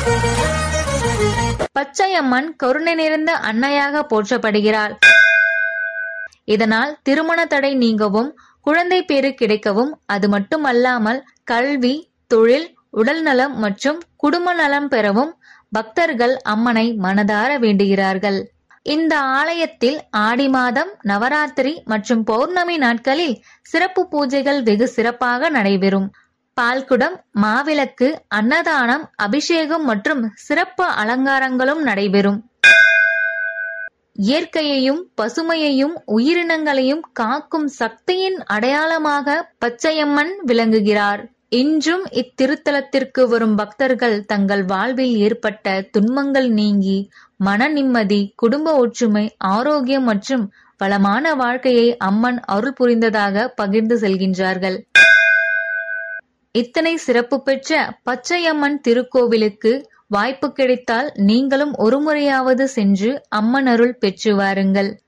பச்சையம்மன் கருணை நிறைந்த அன்னையாக போற்றப்படுகிறாள் இதனால் திருமண தடை நீங்கவும் குழந்தை பேறு கிடைக்கவும் அது மட்டுமல்லாமல் கல்வி தொழில் உடல் நலம் மற்றும் குடும்ப நலம் பெறவும் பக்தர்கள் அம்மனை மனதார வேண்டுகிறார்கள் இந்த ஆலயத்தில் ஆடி மாதம் நவராத்திரி மற்றும் பௌர்ணமி நாட்களில் சிறப்பு பூஜைகள் வெகு சிறப்பாக நடைபெறும் பால்குடம் மாவிளக்கு அன்னதானம் அபிஷேகம் மற்றும் சிறப்பு அலங்காரங்களும் நடைபெறும் இயற்கையையும் பசுமையையும் உயிரினங்களையும் காக்கும் சக்தியின் அடையாளமாக பச்சையம்மன் விளங்குகிறார் இன்றும் இத்திருத்தலத்திற்கு வரும் பக்தர்கள் தங்கள் வாழ்வில் ஏற்பட்ட துன்பங்கள் நீங்கி மன நிம்மதி குடும்ப ஒற்றுமை ஆரோக்கியம் மற்றும் வளமான வாழ்க்கையை அம்மன் அருள் புரிந்ததாக பகிர்ந்து செல்கின்றார்கள் இத்தனை சிறப்பு பெற்ற பச்சையம்மன் திருக்கோவிலுக்கு வாய்ப்பு கிடைத்தால் நீங்களும் ஒருமுறையாவது சென்று அம்மன் அருள் பெற்று வாருங்கள்